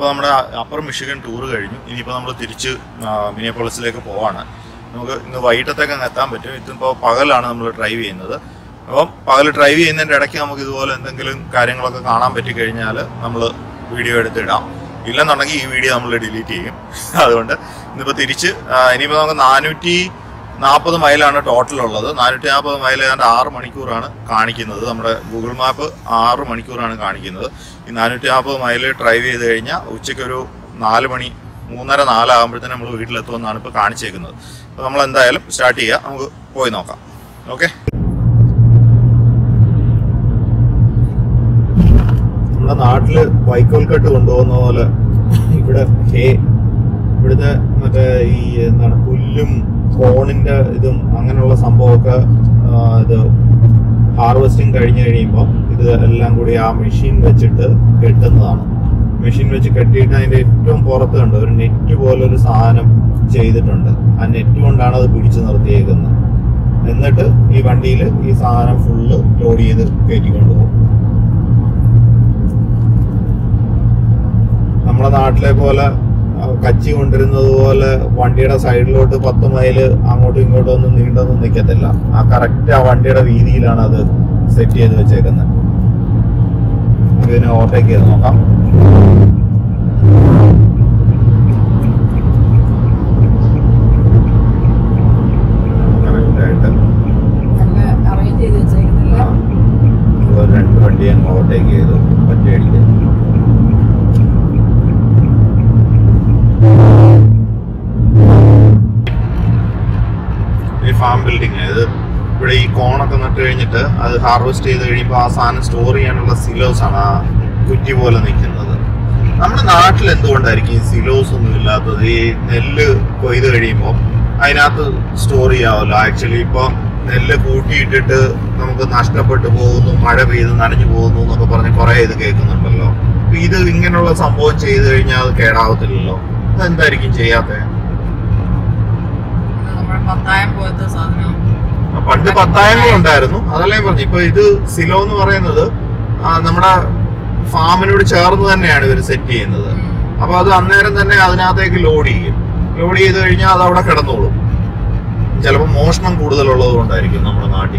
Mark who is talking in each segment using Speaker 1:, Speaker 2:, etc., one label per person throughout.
Speaker 1: അപ്പോൾ നമ്മുടെ upper Michigan tour കഴിഞ്ഞു ഇനിയിപ്പോൾ നമ്മൾ തിരിച്ച് മിനിയപ്പോളിസിലേക്ക് പോവാണ് നമുക്ക് ഇന്ന് വൈകിട്ടത്തേക്ക് അങ്ങ് എത്താൻ പറ്റും ഇതിപ്പോൾ പകലാണ് നമ്മൾ ഡ്രൈവ് ചെയ്യുന്നത് അപ്പം പകൽ ഡ്രൈവ് ചെയ്യുന്നതിൻ്റെ ഇടയ്ക്ക് നമുക്ക് ഇതുപോലെ എന്തെങ്കിലും കാര്യങ്ങളൊക്കെ കാണാൻ പറ്റി കഴിഞ്ഞാൽ നമ്മൾ വീഡിയോ എടുത്തിടാം ഇല്ലെന്നുണ്ടെങ്കിൽ ഈ വീഡിയോ നമ്മൾ ഡിലീറ്റ് ചെയ്യും അതുകൊണ്ട് ഇന്നിപ്പോൾ തിരിച്ച് ആ, ഇനിയിപ്പോൾ നമുക്ക് നാനൂറ്റി നാൽപ്പത് മൈലാണ് ടോട്ടൽ ഉള്ളത് നാനൂറ്റി നാൽപ്പത് മൈൽ ഏതാണ്ട് ആറ് മണിക്കൂറാണ് കാണിക്കുന്നത് നമ്മുടെ ഗൂഗിൾ മാപ്പ് ആറ് മണിക്കൂറാണ് കാണിക്കുന്നത് ഈ നാനൂറ്റി നാൽപ്പത് മൈൽ ഡ്രൈവ് ചെയ്ത് കഴിഞ്ഞാൽ ഉച്ചയ്ക്ക് ഒരു നാല് മണി മൂന്നര നാലാകുമ്പോഴത്തേനും നമ്മൾ വീട്ടിലെത്തുമെന്നാണ് ഇപ്പോൾ കാണിച്ചേക്കുന്നത് അപ്പോൾ നമ്മൾ എന്തായാലും സ്റ്റാർട്ട് ചെയ്യുക നമുക്ക് പോയി നോക്കാം ഓക്കെ നമ്മുടെ നാട്ടില് വൈക്കോൽ കെട്ട് കൊണ്ടുപോകുന്ന പോലെ ഇവിടെ ഹേ ഇവിടുത്തെ മറ്റേ ഈ എന്താണ് പുല്ലും കോണിന്റെ ഇതും അങ്ങനെയുള്ള സംഭവമൊക്കെ ആ, ഇത് ഹാർവെസ്റ്റിംഗ് കഴിഞ്ഞ് കഴിയുമ്പോൾ ഇത് എല്ലാം കൂടി ആ മെഷീൻ വെച്ചിട്ട് കെട്ടുന്നതാണ് മെഷീൻ വെച്ച് കെട്ടിയിട്ട് അതിന്റെ ഏറ്റവും പുറത്ത് കണ്ട് ഒരു നെറ്റ് പോലെ ഒരു സാധനം ചെയ്തിട്ടുണ്ട് ആ നെറ്റ് കൊണ്ടാണ് അത് പിടിച്ചു നിർത്തിയേക്കുന്നത് എന്നിട്ട് ഈ വണ്ടിയിൽ ഈ സാധനം ഫുള്ള് ലോഡ് ചെയ്ത് കയറ്റിക്കൊണ്ട് പോകും നമ്മുടെ നാട്ടിലെ പോലെ ആ, കച്ചി കൊണ്ടിരുന്നത് പോലെ വണ്ടിയുടെ സൈഡിലോട്ട് പത്ത് മൈല് അങ്ങോട്ടും ഇങ്ങോട്ടും ഒന്നും നീണ്ടൊന്നും നിൽക്കത്തില്ല ആ കറക്റ്റ് ആ വണ്ടിയുടെ വീതിയിലാണ് അത് സെറ്റ് ചെയ്ത് വെച്ചേക്കുന്നത് നമുക്ക് ഇതിനെ ഓവർടേക്ക് ചെയ്ത് നോക്കാം കറക്റ്റായിട്ട്
Speaker 2: നല്ല അറേഞ്ച് ചെയ്ത് വെച്ചേക്കുന്നില്ല
Speaker 1: ഇതുപോലെ രണ്ട് വണ്ടി അങ്ങ് ഓവർടേക്ക് ചെയ്തു ഒറ്റയടിക്ക് ഈ ഫാം ബിൽഡിംഗ് ഇത് ഇവിടെ ഈ കോണൊക്കെ നട്ട് കഴിഞ്ഞിട്ട് അത് ഹാർവെസ്റ്റ് ചെയ്ത് കഴിയുമ്പോൾ ആ സാധനം സ്റ്റോർ ചെയ്യാനുള്ള സിലോസ് ആണ് ആ കുറ്റി പോലെ നിൽക്കുന്നത് നമ്മുടെ നാട്ടിൽ എന്തുകൊണ്ടായിരിക്കും ഈ സിലോസ് ഒന്നും ഇല്ലാത്തത് ഈ നെല്ല് കൊയ്ത് കഴിയുമ്പോൾ അതിനകത്ത് സ്റ്റോർ ചെയ്യാമല്ലോ ആക്ച്വലി ഇപ്പോൾ നെല്ല് കൂട്ടിയിട്ടിട്ട് നമുക്ക് നഷ്ടപ്പെട്ടു പോകുന്നു മഴ പെയ്ത് നനഞ്ഞു പോകുന്നു എന്നൊക്കെ പറഞ്ഞ് കുറേ ഇത് കേൾക്കുന്നുണ്ടല്ലോ അപ്പൊ ഇത് ഇങ്ങനെയുള്ള സംഭവം ചെയ്ത് കഴിഞ്ഞാൽ അത് കേടാവത്തില്ലല്ലോ അതെന്തായിരിക്കും ചെയ്യാത്തത്
Speaker 2: ഇത് നമ്മുടെ പത്തായം പോലത്തെ സാധനം
Speaker 1: പണ്ട് പത്തായങ്ങൾ ഉണ്ടായിരുന്നു അതല്ലേ ഞാൻ പറഞ്ഞു ഇപ്പൊ ഇത് സിലോ എന്ന് പറയുന്നത് ആ, നമ്മുടെ ഫാമിനോട് ചേർന്ന് തന്നെയാണ് ഇവർ സെറ്റ് ചെയ്യുന്നത് അപ്പൊ അത് അന്നേരം തന്നെ അതിനകത്തേക്ക് ലോഡ് ചെയ്യും ലോഡ് ചെയ്ത് കഴിഞ്ഞാൽ അത് അവിടെ കിടന്നോളും ചിലപ്പോൾ മോഷണം കൂടുതലുള്ളത് കൊണ്ടായിരിക്കും നമ്മുടെ നാട്ടിൽ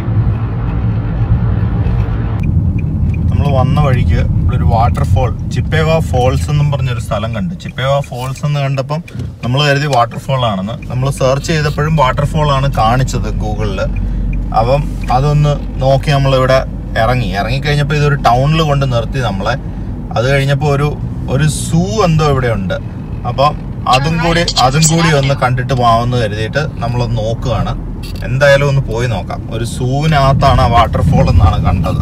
Speaker 1: നമ്മൾ വന്ന വഴിക്ക് ഇവിടെ ഒരു വാട്ടർഫോൾ ചിപ്പേവ ഫോൾസ് എന്നും പറഞ്ഞൊരു സ്ഥലം കണ്ടു ചിപ്പേവ ഫോൾസ് എന്ന് കണ്ടപ്പം നമ്മൾ കരുതി വാട്ടർഫോൾ ആണെന്ന് നമ്മൾ സെർച്ച് ചെയ്തപ്പോഴും വാട്ടർഫോൾ ആണ് കാണിച്ചത് ഗൂഗിളിൽ അപ്പം അതൊന്ന് നോക്കി നമ്മളിവിടെ ഇറങ്ങി ഇറങ്ങിക്കഴിഞ്ഞപ്പോൾ ഇതൊരു ടൗണിൽ കൊണ്ട് നിർത്തി നമ്മളെ അത് കഴിഞ്ഞപ്പോൾ ഒരു ഒരു സൂ എന്തോ ഇവിടെ ഉണ്ട് അപ്പം അതും കൂടി അതും കൂടി ഒന്ന് കണ്ടിട്ട് പോകാമെന്ന് കരുതിയിട്ട് നമ്മളൊന്ന് നോക്കുകയാണ് എന്തായാലും ഒന്ന് പോയി നോക്കാം ഒരു സൂവിനകത്താണ് ആ വാട്ടർഫോൾ എന്നാണ് കണ്ടത്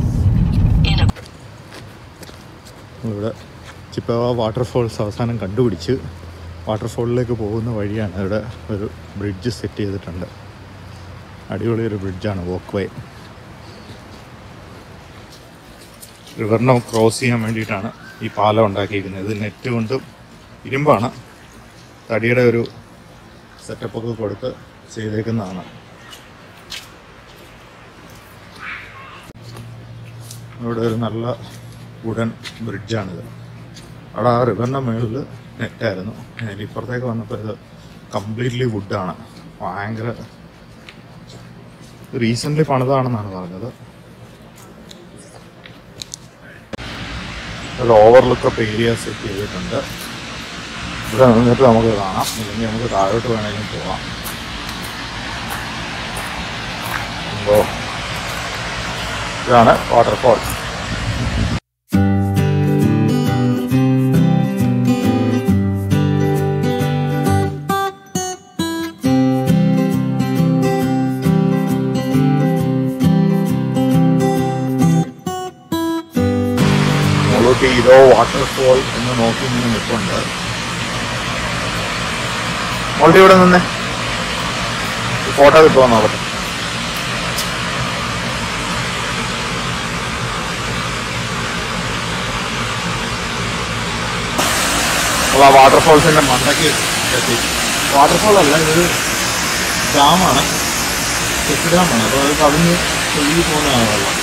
Speaker 1: ഇവിടെ ചിപ്പവ വാട്ടർഫോൾസ് അവസാനം കണ്ടുപിടിച്ച് വാട്ടർഫോളിലേക്ക് പോകുന്ന വഴിയാണ് ഇവിടെ ഒരു ബ്രിഡ്ജ് സെറ്റ് ചെയ്തിട്ടുണ്ട് അടിപൊളി ഒരു ബ്രിഡ്ജാണ് വോക്ക് വേ റിവറിനെ ക്രോസ് ചെയ്യാൻ വേണ്ടിയിട്ടാണ് ഈ പാലം ഉണ്ടാക്കിയിരിക്കുന്നത് ഇത് നെറ്റ് കൊണ്ട് ഇരുമ്പാണ് തടിയുടെ ഒരു സെറ്റപ്പൊക്കെ കൊടുത്ത് ചെയ്തേക്കുന്നതാണ് ഇവിടെ ഒരു നല്ല വുഡൻ ബ്രിഡ്ജാണിത് അവിടെ ആ റിവറിൻ്റെ മുകളിൽ നെറ്റായിരുന്നു ഞാൻ ഇപ്പുറത്തേക്ക് വന്നപ്പോൾ ഇത് കംപ്ലീറ്റ്ലി വുഡാണ് ഭയങ്കര റീസെൻ്റ്ലി പണിതാണെന്നാണ് പറഞ്ഞത് ഒരു ഓവർലുക്കപ്പ് ഏരിയ സെറ്റ് ചെയ്തിട്ടുണ്ട് ഇവിടെ നിന്നിട്ട് നമുക്ക് കാണാം ഇല്ലെങ്കിൽ നമുക്ക് താഴോട്ട് വേണമെങ്കിലും പോവാം അപ്പോൾ ഇതാണ് വാട്ടർഫോൾ മുകളിലോട്ട് ഇതോ വാട്ടർഫോൾ എന്ന് നോക്കി ഇങ്ങനെ നിൽപ്പുണ്ട് മോളുടെ ഇവിടെ നിന്നേ ഫോട്ടോ കിട്ടുമോ നോക്കട്ടെ അപ്പോൾ ആ വാട്ടർഫോൾസിന്റെ മണ്ടയ്ക്ക് എത്തി വാട്ടർഫോൾ അല്ല ഇതൊരു ഡാമാണ് ചെക്ക് ഡാമാണ് അപ്പോൾ അത് കവിഞ്ഞ് ഒഴുകി പോകുന്നതാണ് വെള്ളം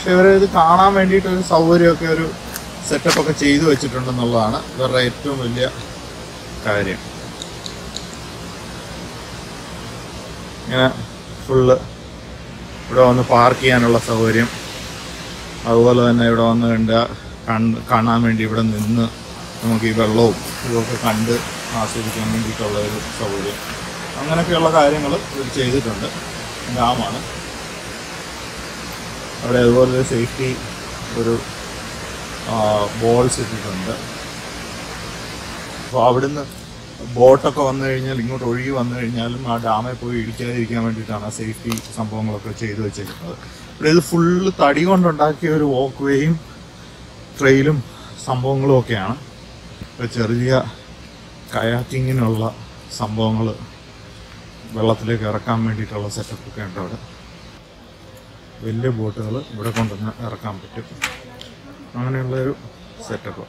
Speaker 1: പക്ഷെ ഇവർ ഇത് കാണാൻ വേണ്ടിയിട്ട് ഒരു സൗകര്യമൊക്കെ ഒരു സെറ്റപ്പ് ഒക്കെ ചെയ്തു വെച്ചിട്ടുണ്ടെന്നുള്ളതാണ് ഇവരുടെ ഏറ്റവും വലിയ കാര്യം ഇങ്ങനെ ഫുള്ള് ഇവിടെ വന്ന് പാർക്ക് ചെയ്യാനുള്ള സൗകര്യം അതുപോലെ തന്നെ ഇവിടെ വന്ന് കണ്ട കണ്ട് കാണാൻ വേണ്ടി ഇവിടെ നിന്ന് നമുക്ക് ഈ വെള്ളവും ഇതൊക്കെ കണ്ട് ആസ്വദിക്കാൻ വേണ്ടിയിട്ടുള്ള ഒരു സൗകര്യം അങ്ങനെയൊക്കെയുള്ള കാര്യങ്ങൾ ഇവർ ചെയ്തിട്ടുണ്ട് ഡാമാണ് അവിടെ അതുപോലെ ഒരു സേഫ്റ്റി ഒരു ബോൾസ് ഇട്ടിട്ടുണ്ട് അപ്പോൾ അവിടുന്ന് ബോട്ടൊക്കെ വന്നു കഴിഞ്ഞാൽ ഇങ്ങോട്ട് ഒഴുകി വന്നു കഴിഞ്ഞാലും ആ ഡാമിൽ പോയി ഇടിക്കാതിരിക്കാൻ വേണ്ടിയിട്ടാണ് ആ സേഫ്റ്റി സംഭവങ്ങളൊക്കെ ചെയ്തു വെച്ചിരിക്കുന്നത് ഇവിടെ ഇത് ഫുള്ള് തടി കൊണ്ടുണ്ടാക്കിയ ഒരു വാക്ക് വേയും ട്രെയിലും സംഭവങ്ങളും ഒക്കെയാണ് ഇപ്പോൾ ചെറിയ കയാക്കിങ്ങിനുള്ള സംഭവങ്ങൾ വെള്ളത്തിലേക്ക് ഇറക്കാൻ വേണ്ടിയിട്ടുള്ള സെറ്റപ്പ് ഒക്കെ ഉണ്ട് അവിടെ വലിയ ബോട്ടുകൾ ഇവിടെ കൊണ്ടുവന്ന് ഇറക്കാൻ പറ്റും അങ്ങനെയുള്ള ഒരു സെറ്റപ്പ്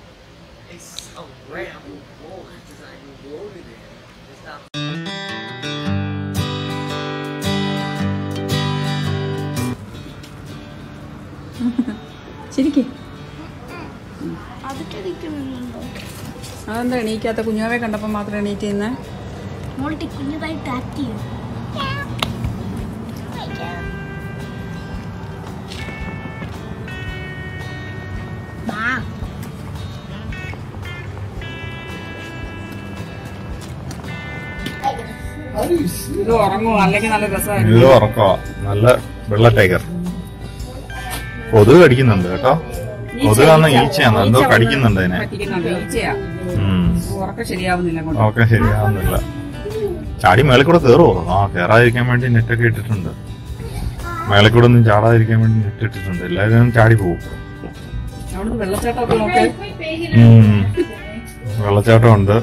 Speaker 2: ശരിക്കും
Speaker 3: അതൊക്കെ നിൽക്കുന്നുണ്ടോ
Speaker 2: അതെന്താ എണീക്കാത്ത കുഞ്ഞാവെ കണ്ടപ്പോൾ മാത്രം എണീറ്റ് നിന്നേ
Speaker 3: മോൾട്ടി കുഞ്ഞതായി ടാറ്റ് ചെയ്യും ബാ
Speaker 2: ഇത് ഉറങ്ങുമോ അല്ലെങ്കിൽ നല്ല രസമായിരുന്നു
Speaker 1: ഇത് ഉറക്കമാ നല്ല വെള്ള ടൈഗർ കൊതുക് കടിക്കുന്നുണ്ട് കേട്ടോ കൊതുകാന്ന് ഈച്ചയാണ് എന്തോ കടിക്കുന്നുണ്ട് അതിനെ
Speaker 2: പറ്റിക്കുന്നുണ്ട് ഈച്ചയാ
Speaker 1: ഉം.
Speaker 2: ഉറക്കം ശരിയാവുന്നില്ല കൊണ്ട്
Speaker 1: ഓക്കെ ശരിയാവുന്നില്ല ചാടി മേലെ കൂടെ കയറുമോ ആ കയറാതിരിക്കാൻ വേണ്ടി നെറ്റൊക്കെ ഇട്ടിട്ടുണ്ട് മേലെ കൂടെ ഒന്നും ചാടാതിരിക്കാൻ വേണ്ടി നെറ്റ് ഇട്ടിട്ടുണ്ട് എല്ലാവരും ചാടി പോകും
Speaker 2: അവിടുന്ന് വെള്ളച്ചാട്ടമൊക്കെ നോക്ക്
Speaker 1: ഉം. വെള്ളച്ചാട്ടം ഉണ്ട്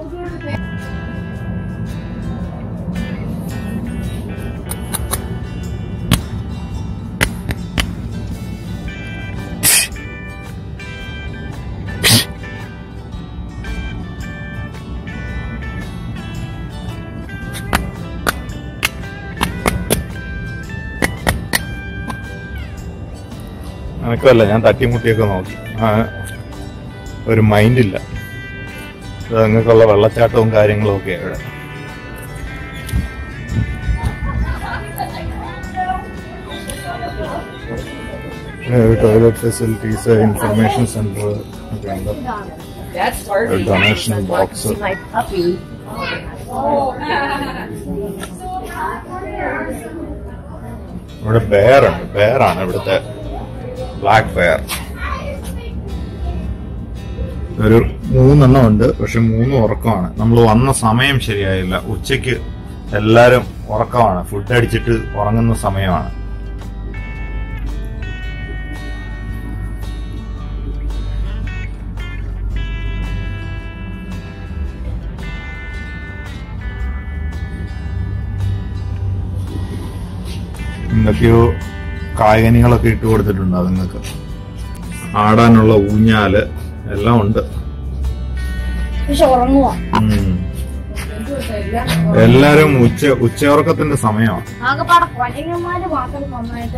Speaker 1: എനക്കല്ല ഞാൻ തട്ടിമുട്ടിയൊക്കെ നോക്കി ആ, ഒരു മൈൻഡില്ല ഇത് നിങ്ങൾക്കുള്ള വെള്ളച്ചാട്ടവും കാര്യങ്ങളും ഒക്കെ ഇവിടെ ടോയ്ലറ്റ് ഫെസിലിറ്റീസ് ഇൻഫർമേഷൻ സെന്റർ ഒക്കെ ഉണ്ട് ഒരു ഡൊണേഷൻ ബോക്സ് ഇവിടെ ബെയറുണ്ട് ബെയറാണ് ഇവിടുത്തെ ബ്ലാക്ക് ബെയർ ഒരു മൂന്നെണ്ണം ഉണ്ട് പക്ഷെ മൂന്നും ഉറക്കമാണ് നമ്മൾ വന്ന സമയം ശരിയായില്ല ഉച്ചയ്ക്ക് എല്ലാരും ഉറക്കമാണ് ഫുഡ് അടിച്ചിട്ട് ഉറങ്ങുന്ന സമയമാണ് എന്തൊക്കെയോ കായകനികളൊക്കെ ഇട്ട് കൊടുത്തിട്ടുണ്ട് അതുങ്ങൾക്ക് ആടാനുള്ള ഊഞ്ഞാല് എല്ലാം ഉണ്ട്
Speaker 3: പക്ഷെ ഉറങ്ങുവാ
Speaker 1: ഉം. എല്ലാരും ഉച്ച ഉച്ചയുറക്കത്തിന്റെ സമയമാണ്
Speaker 3: ആകെപ്പാടെ കൊലങ്ങന്മാര് മാത്രം നന്നായിട്ട്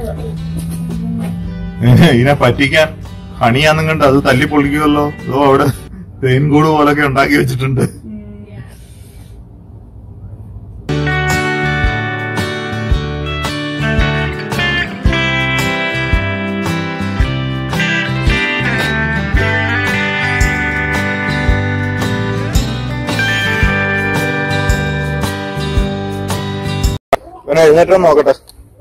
Speaker 1: ഇതിനെ പറ്റിക്കാൻ ഹണിയാന്നും കണ്ട് അത് തല്ലി പൊളിക്കുമല്ലോ അതോ അവിടെ തേൻകൂട് പോലൊക്കെ ഉണ്ടാക്കി വെച്ചിട്ടുണ്ട് പിന്നെ എഴുന്നേറ്റോ നോക്കട്ടെ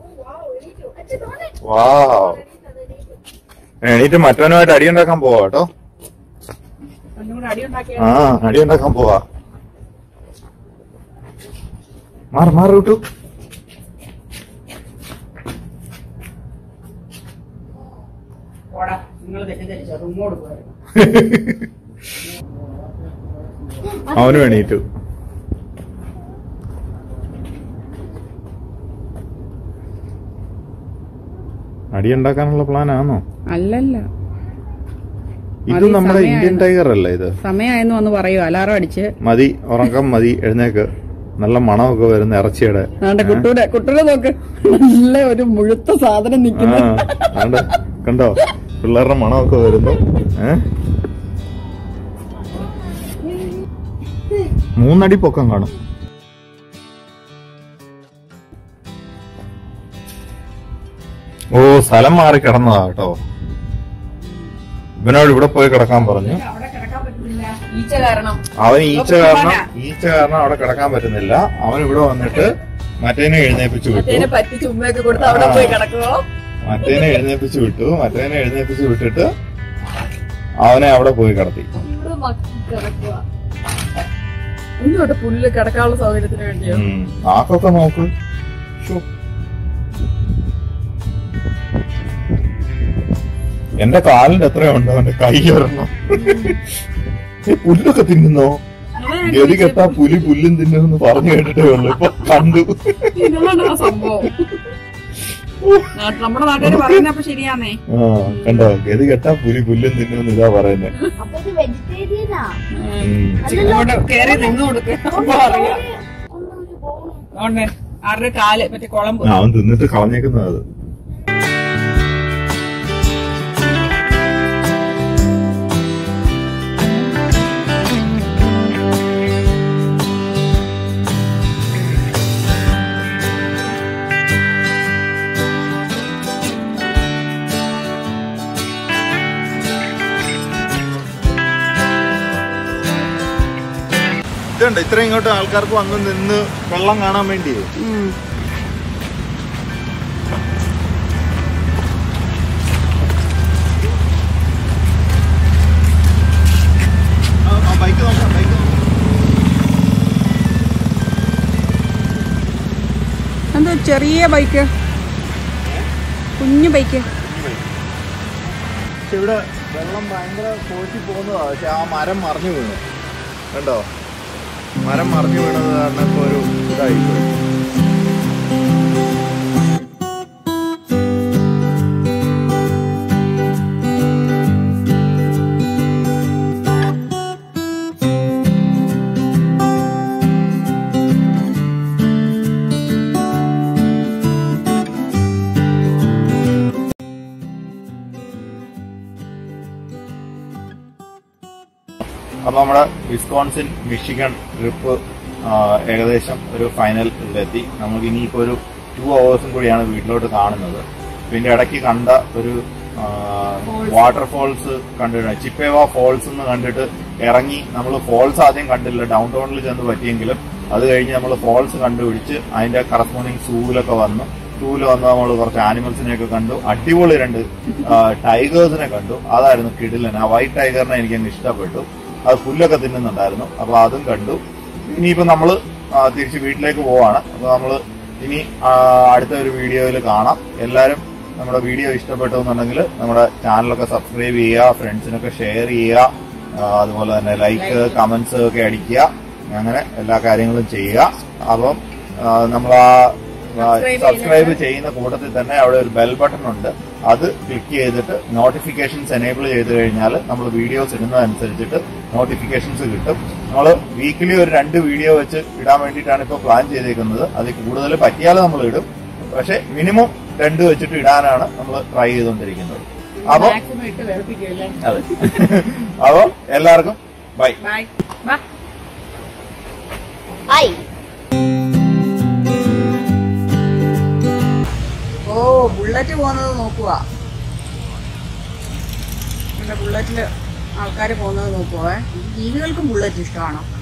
Speaker 1: വാ എണീറ്റ് മറ്റവനുമായിട്ട് അടിയുണ്ടാക്കാൻ പോവാ കേട്ടോ
Speaker 2: ഒന്നും കൂടെ അടി ഉണ്ടാക്കിയ
Speaker 1: ആ അടിയുണ്ടാക്കാൻ പോവാ മാറി മാറി വിട്ടു
Speaker 2: ഓടാ നിങ്ങൾ തെറ്റിദ്ധരിച്ചു റൂമോട് പോയത്
Speaker 1: അവനും എണീറ്റു അടിയുണ്ടാക്കാനുള്ള പ്ലാൻ ആണോ
Speaker 2: അല്ലല്ല
Speaker 1: ഇത്
Speaker 2: മതി,
Speaker 1: നമ്മുടെ
Speaker 2: സമയായി.
Speaker 1: ഇന്ത്യൻ ടൈഗർ അല്ലേ ഇത്
Speaker 2: സമയമായെന്ന് വന്ന് പറയൂ അലാറം അടിച്ച്
Speaker 1: മതി ഉറക്കം മതി എഴുന്നേക്ക് നല്ല മണമൊക്കെ വരുന്ന ഇറച്ചിയുടെ
Speaker 2: ആണ്ടെ കുട്ടൂടെ കുട്ടൂടെ നോക്ക് നല്ല ഒരു മുഴുത്ത സാധനം
Speaker 1: ആ
Speaker 2: നിക്കുന്നു
Speaker 1: ആണ്ട് കണ്ടോ പിള്ളേരുടെ മണമൊക്കെ വരുന്നു ഏ മൂന്നടി പൊക്കം കാണും ഓ സ്ഥലം മാറി കിടന്നതാ കേട്ടോ ഇവനോട് ഇവിടെ പോയി കിടക്കാൻ പറഞ്ഞു
Speaker 2: അവിടെ കിടക്കാൻ പറ്റുന്നില്ല ഈച്ച കാരണം
Speaker 1: അവൻ ഈച്ച കാരണം ഈച്ച കാരണം അവിടെ കിടക്കാൻ പറ്റുന്നില്ല അവൻ ഇവിടെ വന്നിട്ട് മറ്റേനെ എഴുന്നേപ്പിച്ചു വിട്ടു
Speaker 2: മറ്റേനെ പറ്റി ചുമ്മയൊക്കെ കൊടുത്ത് അവിടെ പോയി കിടക്കുവോ
Speaker 1: മറ്റേനെ എഴുന്നേപ്പിച്ചു വിട്ടു മറ്റേനെ എഴുന്നേപ്പിച്ചു വിട്ടിട്ട് അവനെ അവിടെ പോയി കിടത്തി
Speaker 2: ഇവിടെ മക്കൾ കിടക്കുക ഒന്നുകൂടെ പുല്ല് കിടക്കാനുള്ള സൗകര്യത്തിന് വേണ്ടിയോ
Speaker 1: ഉം. നാക്കൊക്കെ നോക്ക് ശ്ശോ. എന്റെ കാലിന്റെ എത്രയുണ്ടോ അവന്റെ കൈ ഒരെണ്ണം ഏ, പുല്ലൊക്കെ തിന്നുന്നോ ഗതി കെട്ടാ പുലി പുല്ലും തിന്നുമെന്ന് പറഞ്ഞു കേട്ടിട്ടേ ഉള്ളു ഇപ്പൊ കണ്ടു
Speaker 2: ഇതാണ് ആ സംഭവം നാ- നമ്മുടെ നാട്ടുകാര് പറയുന്നപ്പോ ശരിയാന്നേ
Speaker 1: ആ കണ്ടോ ഗതി കെട്ടാ പുലി പുല്ലും തിന്നുമെന്ന് ഇതാ പറയുന്നത്
Speaker 3: അപ്പൊ ഇത് വെജിറ്റേറിയനാ
Speaker 2: അങ്ങോട്ട് കേറി നിന്ന് കൊടുക്കുക അപ്പൊ അറിയാം അതുകൊണ്ട് ആരുടെ കാല് മറ്റേ കുളമ്പ്
Speaker 1: അവൻ തിന്നിട്ട് കളഞ്ഞേക്കുന്നത് അത് ഇതുണ്ട് ഇത്ര ഇങ്ങോട്ട് ആൾക്കാർക്ക് വന്ന് നിന്ന് വെള്ളം കാണാൻ വേണ്ടി
Speaker 2: ഉം.
Speaker 1: ബൈക്ക് നോക്കാം ബൈക്ക്
Speaker 2: എന്തോ ചെറിയ ബൈക്ക് കുഞ്ഞു ബൈക്ക്
Speaker 1: പക്ഷെ ഇവിടെ വെള്ളം ഭയങ്കര കോശി പോകുന്നതാ പക്ഷെ ആ മരം മറിഞ്ഞു വീണു കണ്ടോ മരം മറിഞ്ഞു വീണത് കാരണം ഇപ്പൊ ഒരു ഇതായിപ്പോയി അപ്പൊ നമ്മുടെ വിസ്കോൺസിൻ മിഷിഗൺ ട്രിപ്പ് ഏകദേശം ഒരു ഫൈനൽ എത്തി നമുക്ക് ഇനിയിപ്പോ ഒരു ടു അവേഴ്സും കൂടിയാണ് വീട്ടിലോട്ട് കാണുന്നത് പിന്നെ ഇടയ്ക്ക് കണ്ട ഒരു വാട്ടർഫോൾസ് കണ്ടിട്ട് ചിപ്പേവ ഫോൾസ് എന്ന് കണ്ടിട്ട് ഇറങ്ങി നമ്മൾ ഫോൾസ് ആദ്യം കണ്ടില്ല ഡൗൺ ടൗണിൽ ചെന്ന് പറ്റിയെങ്കിലും അത് കഴിഞ്ഞ് നമ്മൾ ഫോൾസ് കണ്ടുപിടിച്ച് അതിന്റെ കറസ്പോണ്ടിങ് സൂവിലൊക്കെ വന്നു സൂവിൽ വന്ന് നമ്മൾ കുറച്ച് ആനിമൽസിനെയൊക്കെ കണ്ടു അടിപൊളി രണ്ട് ടൈഗേഴ്സിനെ കണ്ടു അതായിരുന്നു കിടിലൻ ആ വൈറ്റ് ടൈഗറിനെ എനിക്ക് അങ്ങ് ഇഷ്ടപ്പെട്ടു അത് പുല്ലൊക്കെ തിന്നുന്നുണ്ടായിരുന്നു അപ്പൊ അതും കണ്ടു ഇനിയിപ്പോ നമ്മള് ആ, തിരിച്ച് വീട്ടിലേക്ക് പോവാണ് അപ്പൊ നമ്മള് ഇനി ആ, അടുത്ത ഒരു വീഡിയോയിൽ കാണാം എല്ലാരും നമ്മുടെ വീഡിയോ ഇഷ്ടപ്പെട്ടു എന്നുണ്ടെങ്കിൽ നമ്മുടെ ചാനലൊക്കെ സബ്സ്ക്രൈബ് ചെയ്യുക ഫ്രണ്ട്സിനൊക്കെ ഷെയർ ചെയ്യുക ആ, അതുപോലെ തന്നെ ലൈക്ക് കമന്റ്സ് ഒക്കെ അടിക്കുക അങ്ങനെ എല്ലാ കാര്യങ്ങളും ചെയ്യുക അപ്പം നമ്മൾ ആ സബ്സ്ക്രൈബ് ചെയ്യുന്ന കൂട്ടത്തിൽ തന്നെ അവിടെ ഒരു ബെൽ ബട്ടൺ ഉണ്ട് അത് ക്ലിക്ക് ചെയ്തിട്ട് നോട്ടിഫിക്കേഷൻസ് എനേബിൾ ചെയ്ത് കഴിഞ്ഞാൽ നമ്മൾ വീഡിയോസ് ഇടുന്നതനുസരിച്ചിട്ട് നോട്ടിഫിക്കേഷൻസ് കിട്ടും നമ്മൾ വീക്കിലി ഒരു രണ്ട് വീഡിയോ വെച്ച് ഇടാൻ വേണ്ടിയിട്ടാണ് ഇപ്പോൾ പ്ലാൻ ചെയ്തേക്കുന്നത് അതിൽ കൂടുതൽ പറ്റിയാൽ നമ്മൾ ഇടും പക്ഷെ മിനിമം രണ്ട് വെച്ചിട്ട് ഇടാനാണ് നമ്മൾ ട്രൈ ചെയ്തുകൊണ്ടിരിക്കുന്നത് അപ്പൊ
Speaker 2: മാക്സിമം ഇട്ട് വെളുപ്പിക്കുമല്ലേ
Speaker 1: അതെ അപ്പൊ എല്ലാവർക്കും ബൈ
Speaker 2: ബൈ ബാ
Speaker 3: ഹായ്
Speaker 2: ഓ ബുള്ളറ്റ് പോകുന്നത് നോക്കുക ബുള്ളറ്റില് ആൾക്കാർ പോകുന്നത് നോക്കുവേ ജീവികൾക്കും ബുള്ളറ്റ് ഇഷ്ടമാണോ